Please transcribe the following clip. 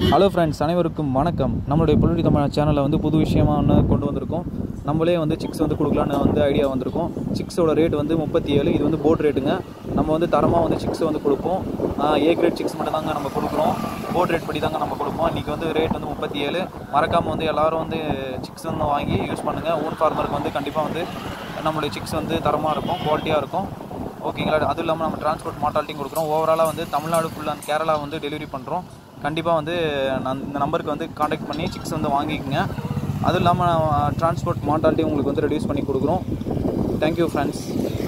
hello friends அனைவருக்கும் வணக்கம் நம்மளுடைய புல்வெளி தமிழ் சேனலில் வந்து புது விஷயமா ஒன்று கொண்டு வந்திருக்கோம் நம்மளே வந்து சிக்ஸ் வந்து கொடுக்கலான்னு வந்து ஐடியா வந்திருக்கோம் சிக்ஸோட ரேட் வந்து முப்பத்தி ஏழு இது வந்து போட் ரேட்டுங்க நம்ம வந்து தரமாக வந்து சிக்ஸ் வந்து கொடுப்போம் ஏ கிரேட் சிக்ஸ் மட்டும் தாங்க நம்ம கொடுக்குறோம் போட் ரேட் படி தாங்க நம்ம கொடுப்போம் இன்றைக்கி வந்து ரேட் வந்து முப்பத்தி ஏழு மறக்காமல் வந்து எல்லாரும் வந்து சிக்ஸ் வந்து வாங்கி யூஸ் பண்ணுங்கள் ஓன் ஃபார்மருக்கு வந்து கண்டிப்பாக வந்து நம்மளுடைய சிக்ஸ் வந்து தரமாக இருக்கும் குவாலிட்டியாக இருக்கும் ஓகேங்களா அதுவும் இல்லாமல் நம்ம டிரான்ஸ்போர்ட் மாட்டாலிட்டியும் கொடுக்குறோம் ஓவராலாக வந்து தமிழ்நாடு ஃபுல்லாக அந்த கேரளா வந்து டெலிவரி பண்ணுறோம் கண்டிப்பாக வந்து நான் இந்த நம்பருக்கு வந்து காண்டாக்ட் பண்ணி சிக்ஸ் வந்து வாங்கிக்கோங்க அதுவும் இல்லாமல் டிரான்ஸ்போர்ட் மாட்டாலிட்டி உங்களுக்கு வந்து ரெடியூஸ் பண்ணி கொடுக்குறோம் தேங்க்யூ ஃப்ரெண்ட்ஸ்